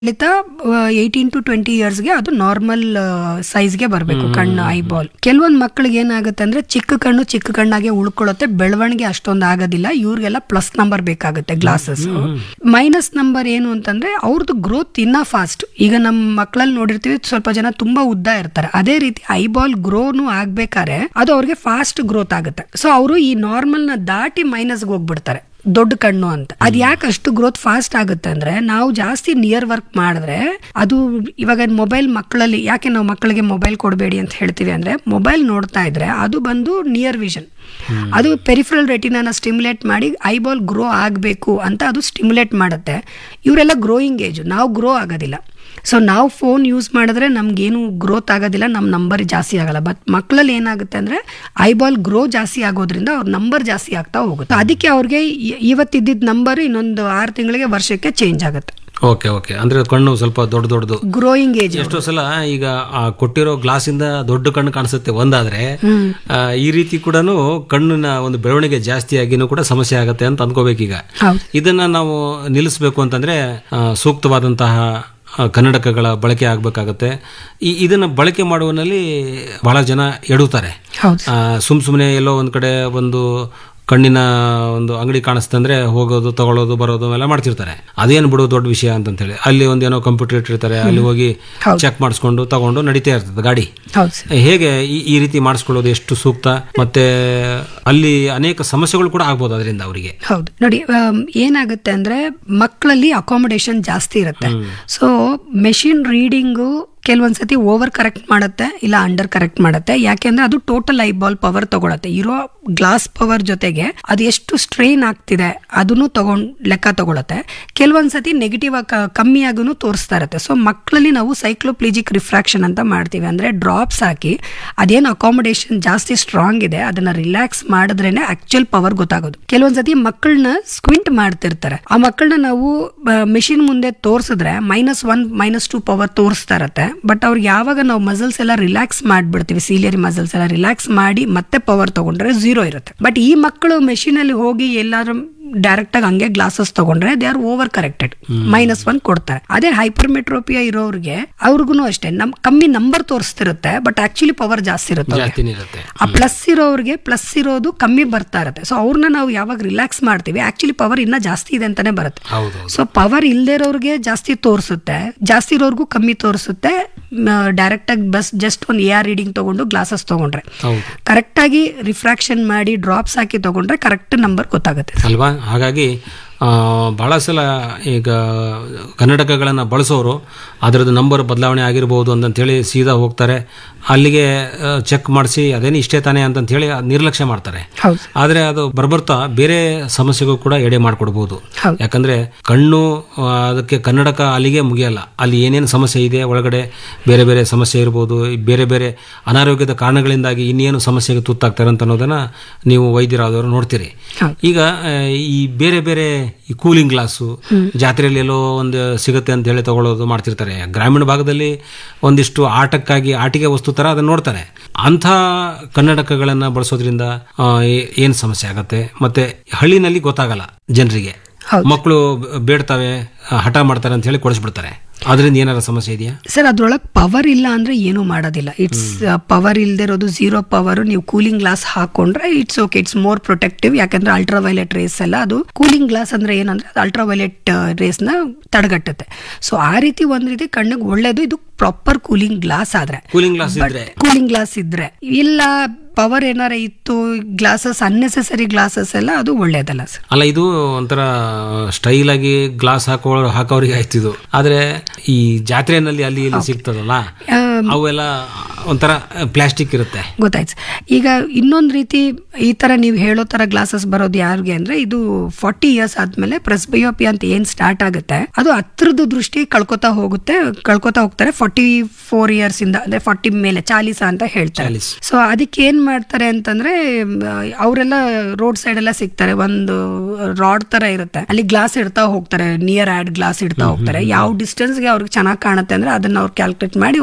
ಖಂಡಿತ eighteen to twenty ಇಯರ್ಸ್ಗೆ ಅದು normal ಸೈಜ್ಗೆ ಬರಬೇಕು ಕಣ್ಣು ಐಬಾಲ್ ಕೆಲವೊಂದು ಮಕ್ಕಳಿಗೆ ಏನಾಗುತ್ತೆ ಅಂದ್ರೆ ಚಿಕ್ಕ ಕಣ್ಣು ಚಿಕ್ಕ ಕಣ್ಣಾಗೆ ಉಳ್ಕೊಳ್ಳುತ್ತೆ ಬೆಳವಣಿಗೆ ಅಷ್ಟೊಂದು ಆಗೋದಿಲ್ಲ ಇವ್ರಿಗೆಲ್ಲ ಪ್ಲಸ್ ನಂಬರ್ ಬೇಕಾಗುತ್ತೆ ಗ್ಲಾಸಸ್ ಮೈನಸ್ ನಂಬರ್ ಏನು ಅಂತಂದ್ರೆ ಅವ್ರದ್ದು ಗ್ರೋತ್ ಇನ್ನ ಫಾಸ್ಟ್ ಈಗ ನಮ್ಮ ಮಕ್ಕಳಲ್ಲಿ ನೋಡಿರ್ತೀವಿ ಸ್ವಲ್ಪ ಜನ ತುಂಬಾ ಉದ್ದ ಇರ್ತಾರೆ ಅದೇ ರೀತಿ ಐಬಾಲ್ ಗ್ರೋನು ಆಗ್ಬೇಕಾದ್ರೆ ಅದು ಅವ್ರಿಗೆ ಫಾಸ್ಟ್ ಗ್ರೋತ್ ಆಗುತ್ತೆ ಸೊ ಅವರು ಈ ನಾರ್ಮಲ್ ನ ದಾಟಿ ಮೈನಸ್ಗೆ ಹೋಗ್ಬಿಡ್ತಾರೆ ದೊಡ್ಡ ಕಣ್ಣು ಅಂತ ಅದ್ ಯಾಕೆ ಅಷ್ಟು ಗ್ರೋತ್ ಫಾಸ್ಟ್ ಆಗುತ್ತೆ ಅಂದ್ರೆ ನಾವು ಜಾಸ್ತಿ ನಿಯರ್ ವರ್ಕ್ ಮಾಡಿದ್ರೆ ಅದು ಇವಾಗ ಮೊಬೈಲ್ ಮಕ್ಕಳಲ್ಲಿ ಯಾಕೆ ನಾವು ಮಕ್ಕಳಿಗೆ ಮೊಬೈಲ್ ಕೊಡಬೇಡಿ ಅಂತ ಹೇಳ್ತೀವಿ ಅಂದ್ರೆ ಮೊಬೈಲ್ ನೋಡ್ತಾ ಇದ್ರೆ ಅದು ಬಂದು ನಿಯರ್ ವಿಷನ್ ಅದು ಪೆರಿಫರಲ್ ರೆಟಿನಾನ ಸ್ಟಿಮ್ಯುಲೇಟ್ ಮಾಡಿ ಐಬಾಲ್ ಗ್ರೋ ಆಗಬೇಕು ಅಂತ ಅದು ಸ್ಟಿಮ್ಯುಲೇಟ್ ಮಾಡುತ್ತೆ ಇವರೆಲ್ಲ ಗ್ರೋಯಿಂಗ್ ಏಜ್ ನಾವು ಗ್ರೋ ಆಗೋದಿಲ್ಲ ಸೊ ನಾವು ಫೋನ್ ಯೂಸ್ ಮಾಡಿದ್ರೆ ನಮ್ಗೇನು ಗ್ರೋತ್ ಆಗೋದಿಲ್ಲ ನಮ್ಮ ನಂಬರ್ ಜಾಸ್ತಿ ಆಗಲ್ಲ ಬಟ್ ಮಕ್ಕಳಲ್ಲಿ ಏನಾಗುತ್ತೆ ಅಂದ್ರೆ ಐಬಾಲ್ ಗ್ರೋ ಜಾಸ್ತಿ ಆಗೋದ್ರಿಂದ ಅವ್ರ ನಂಬರ್ ಜಾಸ್ತಿ ಆಗ್ತಾ ಹೋಗುತ್ತೆ ಅದಕ್ಕೆ ಅವ್ರಿಗೆ ಇ- ಇವತ್ತಿದ್ದಿದ್ದ ನಂಬರ್ ಇನ್ನೊಂದು ಆರು ತಿಂಗಳಿಗೆ ವರ್ಷಕ್ಕೆ ಚೇಂಜ್ ಆಗುತ್ತೆ ಓಕೆ ಓಕೆ ಅಂದ್ರೆ ಕಣ್ಣು ಸ್ವಲ್ಪ ದೊಡ್ಡ ದೊಡ್ಡದು ಗ್ರೋಯಿಂಗ್ ಏಜ್ ಎಷ್ಟೋ ಸಲ ಈಗ ಆ ಕೊಟ್ಟಿರೋ ಗ್ಲಾಸ್ ಇಂದ ದೊಡ್ಡ ಕಣ್ಣು ಕಾಣಿಸುತ್ತೆ ಒಂದಾದ್ರೆ ಆ, ಈ ರೀತಿ ಕೂಡ ಕಣ್ಣಿನ ಒಂದು ಬೆಳವಣಿಗೆ ಜಾಸ್ತಿ ಆಗಿನೂ ಕೂಡ ಸಮಸ್ಯೆ ಆಗತ್ತೆ ಅಂತ ಅನ್ಕೋಬೇಕೀಗ ಹೌದು ಇದನ್ನ ನಾವು ನಿಲ್ಲಿಸಬೇಕು ಅಂತಂದ್ರೆ ಆ, ಸೂಕ್ತವಾದಂತಹ ಆ, ಕನ್ನಡಕಗಳ ಬಳಕೆ ಆಗ್ಬೇಕಾಗತ್ತೆ ಈ ಇದನ್ನ ಬಳಕೆ ಮಾಡುವಲ್ಲಿ ಬಹಳ ಜನ ಎಡುತ್ತಾರೆ ಹೌದು ಆ, ಸುಮ್ ಸುಮ್ಮನೆ ಎಲ್ಲೋ ಒಂದ್ ಕಡೆ ಒಂದು ಕಣ್ಣಿನ ಒಂದು ಅಂಗಡಿ ಕಾಣಿಸ್ತಂದ್ರೆ ಹೋಗೋದು ತಗೊಳ್ಳೋದು ಬರೋದು ಎಲ್ಲ ಮಾಡ್ತಿರ್ತಾರೆ ಅದೇನು ಬಿಡು ದೊಡ್ಡ ವಿಷಯ ಅಂತ ಹೇಳಿ ಅಲ್ಲಿ ಒಂದೇನೋ ಕಂಪ್ಯೂಟರ್ ಇಟ್ಟಿರ್ತಾರೆ ಅಲ್ಲಿ ಹೋಗಿ ಹೌದು. ಚೆಕ್ ಮಾಡಿಸ್ಕೊಂಡು ತಗೊಂಡು ನಡೀತಾ ಇರ್ತದೆ ಗಾಡಿ ಹೌದು ಸರ್ ಹೇಗೆ ಈ ಈ ರೀತಿ ಮಾಡಿಸ್ಕೊಳ್ಳೋದು ಎಷ್ಟು ಸೂಕ್ತ ಮತ್ತೆ ಅಲ್ಲಿ ಅನೇಕ ಸಮಸ್ಯೆಗಳು ಕೂಡ ಆಗ್ಬೋದು ಅದರಿಂದ ಅವರಿಗೆ ಹೌದು ನೋಡಿ ಆಮ್, ಏನಾಗುತ್ತೆ ಅಂದ್ರೆ ಮಕ್ಕಳಲ್ಲಿ ಅಕಾಮಿಡೇಷನ್ ಜಾಸ್ತಿ ಇರುತ್ತೆ ಸೊ ಮೆಷಿನ್ ರೀಡಿಂಗು ಕೆಲವೊಂದ್ಸತಿ ಓವರ್ ಕರೆಕ್ಟ್ ಮಾಡುತ್ತೆ ಇಲ್ಲ ಅಂಡರ್ ಕರೆಕ್ಟ್ ಮಾಡುತ್ತೆ ಯಾಕೆಂದ್ರೆ ಅದು ಟೋಟಲ್ ಐಬಾಲ್ ಪವರ್ ತಗೊಳತ್ತೆ ಇರೋ ಗ್ಲಾಸ್ ಪವರ್ ಜೊತೆಗೆ ಅದು ಎಷ್ಟು ಸ್ಟ್ರೈನ್ ಆಗ್ತಿದೆ ಅದನ್ನು ತಗೊಂಡ್ ಲೆಕ್ಕ ತಗೊಳತ್ತೆ ಕೆಲವೊಂದ್ಸತಿ ನೆಗೆಟಿವ್ ಕಮ್ಮಿ ಆಗೂ ತೋರಿಸ್ತಾ ಇರುತ್ತೆ ಸೊ ಮಕ್ಕಳಲ್ಲಿ ನಾವು ಸೈಕ್ಲೋಪ್ಲಿಜಿಕ್ ರಿಫ್ರಾಕ್ಷನ್ ಅಂತ ಮಾಡ್ತೀವಿ ಅಂದ್ರೆ ಡ್ರಾಪ್ಸ್ ಹಾಕಿ ಅದೇನು ಅಕಾಮಿಡೇಷನ್ ಜಾಸ್ತಿ ಸ್ಟ್ರಾಂಗ್ ಇದೆ ಅದನ್ನ ರಿಲ್ಯಾಕ್ಸ್ ಮಾಡಿದ್ರೇನೆ ಆಕ್ಚುಯಲ್ ಪವರ್ ಗೊತ್ತಾಗೋದು ಕೆಲವೊಂದ್ಸತಿ ಮಕ್ಕಳನ್ನ ಸ್ಕ್ವಿಂಟ್ ಮಾಡ್ತಿರ್ತಾರೆ ಆ ಮಕ್ಕಳನ್ನ ನಾವು ಮೆಷಿನ್ ಮುಂದೆ ತೋರಿಸಿದ್ರೆ minus one minus two power ತೋರಿಸ್ತಾ ಇರತ್ತೆ ಬಟ್ ಅವ್ರಿಗೆ ಯಾವಾಗ ನಾವು ಮಸಲ್ಸ್ ಎಲ್ಲ ರಿಲ್ಯಾಕ್ಸ್ ಮಾಡ್ಬಿಡ್ತೀವಿ ಸೀಲಿಯರಿ ಮಸಲ್ಸ್ ಎಲ್ಲ ರಿಲ್ಯಾಕ್ಸ್ ಮಾಡಿ ಮತ್ತೆ ಪವರ್ ತಗೊಂಡ್ರೆ ಝೀರೋ ಇರುತ್ತೆ ಬಟ್ ಈ ಮಕ್ಕಳು ಮೆಷಿನ್ ಅಲ್ಲಿ ಹೋಗಿ ಎಲ್ಲಾದ್ರೂ ಡೈರೆಕ್ಟ್ ಆಗಿ ಹಂಗೆ ಗ್ಲಾಸಸ್ ತಗೊಂಡ್ರೆ they are over corrected minus one ಕೊಡ್ತಾರೆ ಅದೇ ಹೈಪರ್ಮೆಟ್ರೋಪಿಯಾ ಇರೋರಿಗೆ ಅವ್ರಿಗೂ ಅಷ್ಟೇ ನಮ್ ಕಮ್ಮಿ ನಂಬರ್ ತೋರಿಸ್ತಿರುತ್ತೆ ಬಟ್ ಆಕ್ಚುಲಿ ಪವರ್ ಜಾಸ್ತಿ ಇರುತ್ತೆ ಅವ್ರಿಗೆ. ಜಾಸ್ತಿನೇ ಇರುತ್ತೆ ಆ ಪ್ಲಸ್ ಇರೋರಿಗೆ ಪ್ಲಸ್ ಇರೋದು ಕಮ್ಮಿ ಬರ್ತಾ ಇರುತ್ತೆ ಸೊ ಅವ್ರನ್ನ ನಾವು ಯಾವಾಗ ರಿಲ್ಯಾಕ್ಸ್ ಮಾಡ್ತೀವಿ ಆಕ್ಚುಲಿ ಪವರ್ ಇನ್ನ ಜಾಸ್ತಿ ಇದೆ ಅಂತಾನೆ ಬರುತ್ತೆ ಹೌದು ಸೊ ಪವರ್ ಇಲ್ದೇ ಇರೋರಿಗೆ ಜಾಸ್ತಿ ತೋರಿಸುತ್ತೆ ಜಾಸ್ತಿ ಇರೋರ್ಗೂ ಕಮ್ಮಿ ತೋರಿಸುತ್ತೆ ಡೈರೆಕ್ಟ್ ಆಗಿ ಬಸ್ ಜಸ್ಟ್ ಒಂದು ಎ ಆರ್ ರೀಡಿಂಗ್ ತಗೊಂಡು ಗ್ಲಾಸಸ್ ತಗೊಂಡ್ರೆ ಹೌದು ಕರೆಕ್ಟ್ ಆಗಿ ರಿಫ್ರಾಕ್ಷನ್ ಮಾಡಿ ಡ್ರಾಪ್ಸ್ ಹಾಕಿ ತಗೊಂಡ್ರೆ ಕರೆಕ್ಟ್ ನಂಬರ್ ಗೊತ್ತಾಗುತ್ತೆ ಅಲ್ವಾ ಹಾಗಾಗಿ ಆ, ಬಹಳ ಸಲ ಈಗ ಕನ್ನಡಕಗಳನ್ನು ಬಳಸೋರು ಅದರದ್ದು ನಂಬರ್ ಬದಲಾವಣೆ ಆಗಿರ್ಬೋದು ಅಂತಂತೇಳಿ ಸೀದಾ ಹೋಗ್ತಾರೆ ಅಲ್ಲಿಗೆ ಚೆಕ್ ಮಾಡಿಸಿ ಅದೇನು ಇಷ್ಟೇ ತಾನೇ ಅಂತಂತೇಳಿ ಅದ್ ನಿರ್ಲಕ್ಷ್ಯ ಮಾಡ್ತಾರೆ ಹೌದು ಆದರೆ ಅದು ಬರ್ಬರ್ತಾ ಬೇರೆ ಸಮಸ್ಯೆಗೂ ಕೂಡ ಎಡೆ ಮಾಡಿಕೊಡ್ಬೋದು ಹೌದು. ಯಾಕಂದ್ರೆ ಕಣ್ಣು ಆ, ಅದಕ್ಕೆ ಕನ್ನಡಕ ಅಲ್ಲಿಗೆ ಮುಗಿಯಲ್ಲ ಅಲ್ಲಿ ಏನೇನು ಸಮಸ್ಯೆ ಇದೆ ಒಳಗಡೆ ಬೇರೆ ಬೇರೆ ಸಮಸ್ಯೆ ಇರ್ಬೋದು ಈ ಬೇರೆ ಬೇರೆ ಅನಾರೋಗ್ಯದ ಕಾರಣಗಳಿಂದಾಗಿ ಇನ್ನೇನು ಸಮಸ್ಯೆಗೆ ತುತ್ತಾಗ್ತಾರೆ ಅಂತ ಅನ್ನೋದನ್ನ ನೀವು ವೈದ್ಯರಾದವರು ನೋಡ್ತೀರಿ ಹೌದು. ಈಗ ಆ, ಈ ಬೇರೆ ಬೇರೆ ಈ ಕೂಲಿಂಗ್ ಗ್ಲಾಸು ಜಾತ್ರೆಯಲ್ಲಿ ಎಲ್ಲೋ ಒಂದು ಸಿಗುತ್ತೆ ಅಂತ ಹೇಳಿ ತಗೊಳ್ಳೋದು ಮಾಡ್ತಿರ್ತಾರೆ ಗ್ರಾಮೀಣ ಭಾಗದಲ್ಲಿ ಒಂದಿಷ್ಟು ಆಟಕ್ಕಾಗಿ ಆಟಿಕೆ ವಸ್ತು ತರ ಅದನ್ನ ನೋಡ್ತಾರೆ ಅಂಥ ಕನ್ನಡಕಗಳನ್ನ ಬಳಸೋದ್ರಿಂದ ಆ, ಏ- ಏನ್ ಸಮಸ್ಯೆ ಆಗತ್ತೆ ಮತ್ತೆ ಹಳ್ಳಿನಲ್ಲಿ ಗೊತ್ತಾಗಲ್ಲ ಜನರಿಗೆ ಹೌದು. ಮಕ್ಕಳು ಬೇಡ್ತವೆ ಹಠ ಮಾಡ್ತಾರೆ ಅಂತ ಹೇಳಿ ಕೊಡಿಸ್ಬಿಡ್ತಾರೆ ಅದರಿಂದ ಏನಾರ ಸಮಸ್ಯೆ ಇದೆಯಾ ಸರ್ ಅದ್ರೊಳಗೆ ಪವರ್ ಇಲ್ಲ ಅಂದ್ರೆ ಏನೂ ಮಾಡೋದಿಲ್ಲ ಇಟ್ಸ್ ಪವರ್ ಇಲ್ಲದೆ ಇರೋದು ಝೀರೋ ಪವರ್ ನೀವು ಕೂಲಿಂಗ್ ಗ್ಲಾಸ್ ಹಾಕೊಂಡ್ರೆ it's okay it's more protective ಯಾಕಂದ್ರೆ ಅಲ್ಟ್ರಾ ವೈಲೆಟ್ ರೇಸ್ ಎಲ್ಲ ಅದು ಕೂಲಿಂಗ್ ಗ್ಲಾಸ್ ಅಂದ್ರೆ ಏನಂದ್ರೆ ಅದು ಅಲ್ಟ್ರಾ ವೈಲೆಟ್ ರೇಸ್ ನ ತಡೆಗಟ್ಟುತ್ತೆ ಸೊ ಆ ರೀತಿ ಒಂದ್ ರೀತಿ ಕಣ್ಣಿಗೆ ಒಳ್ಳೇದು ಇದು ಪ್ರಾಪರ್ ಕೂಲಿಂಗ್ ಗ್ಲಾಸ್ ಆದ್ರೆ ಕೂಲಿಂಗ್ ಗ್ಲಾಸ್ ಇದ್ರೆ ಕೂಲಿಂಗ್ ಗ್ಲಾಸ್ ಇದ್ರೆ ಇಲ್ಲ ಪವರ್ ಏನಾರ ಇತ್ತು ಗ್ಲಾಸಸ್ ಅನ್ನೆಸೆಸರಿ ಗ್ಲಾಸಸ್ ಎಲ್ಲ ಅದು ಒಳ್ಳೇದಲ್ಲ ಸರ್ ಅಲ್ಲ ಇದು ಒಂಥರ ಸ್ಟೈಲ್ ಆಗಿ ಗ್ಲಾಸ್ ಹಾಕೋ ಹಾಕೋರಿಗೆ ಆಯ್ತು ಇದು ಆದ್ರೆ ಈ ಜಾತ್ರೆನಲ್ಲಿ ಅಲ್ಲಿ ಇಲ್ಲಿ ಸಿಗ್ತದಲ್ಲ ಅವೆಲ್ಲ ಒಂಥರ ಪ್ಲಾಸ್ಟಿಕ್ ಇರುತ್ತೆ ಗೊತ್ತಾಯ್ತು ಸರ್. ಈಗ ಇನ್ನೊಂದು ರೀತಿ ಈ ತರ ನೀವು ಹೇಳೋ ತರ ಗ್ಲಾಸಸ್ ಬರೋದು ಯಾರಿಗೆ ಅಂದ್ರೆ ಇದು ಫಾರ್ಟಿ ಇಯರ್ಸ್ ಆದ್ಮೇಲೆ ಪ್ರೆಸ್ಬಯೋಪಿ ಅಂತ ಏನ್ ಸ್ಟಾರ್ಟ್ ಆಗುತ್ತೆ ಅದು ಹತ್ರದ ದೃಷ್ಟಿ ಕಳ್ಕೊತಾ ಹೋಗುತ್ತೆ ಕಳ್ಕೊತಾ ಹೋಗ್ತಾರೆ ಫಾರ್ಟಿ ಫೋರ್ ಇಯರ್ಸ್ ಇಂದ ಅಂದ್ರೆ ಫಾರ್ಟಿ ಮೇಲೆ ಚಾಲೀಸ ಅಂತ ಹೇಳ್ತಾರೆ ಚಾಲೀಸ್. ಸೊ ಅದಕ್ಕೆ ಏನ್ ಮಾಡ್ತಾರೆ ಅಂತಂದ್ರೆ ಅವರೆಲ್ಲ ರೋಡ್ ಸೈಡ್ ಎಲ್ಲ ಸಿಗ್ತಾರೆ ಒಂದು ರಾಡ್ ತರ ಇರುತ್ತೆ ಅಲ್ಲಿ ಗ್ಲಾಸ್ ಇಡ್ತಾ ಹೋಗ್ತಾರೆ ನಿಯರ್ ಆಡ್ ಗ್ಲಾಸ್ ಇಡ್ತಾ ಹೋಗ್ತಾರೆ ಯಾವ ಡಿಸ್ಟೆನ್ಸ್ಗೆ ಅವ್ರಿಗೆ ಚೆನ್ನಾಗಿ ಕಾಣುತ್ತೆ ಅಂದ್ರೆ ಅದನ್ನ ಅವ್ರು ಕ್ಯಾಲ್ಕುಲೇಟ್ ಮಾಡಿ ಒಂದು ಗ್ಲಾಸ್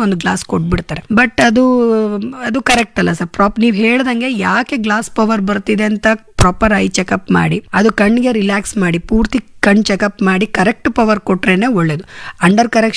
ಕೊಟ್ಬಿಡ್ತಾರೆ ಬಟ್ ಅದು ಅದು ಕರೆಕ್ಟ್ ಅಲ್ಲ ಸರ್ ಪ್ರಾಪ್ ನೀವು ಹೇಳ್ದಂಗೆ ಯಾಕೆ ಗ್ಲಾಸ್ ಪವರ್ ಬರ್ತಿದೆ ಅಂತ ಪ್ರಾಪರ್ ಐ ಚೆಕಪ್ ಮಾಡಿ ಅದು ಕಣ್ಣಿಗೆ ರಿಲ್ಯಾಕ್ಸ್ ಮಾಡಿ ಪೂರ್ತಿ ಕಣ್ ಚೆಕಪ್ ಮಾಡಿ ಕರೆಕ್ಟ್ ಪವರ್ ಕೊಟ್ರೇನೆ ಒಳ್ಳೇದು ಅಂಡರ್ ಕರೆಕ್ಷನ್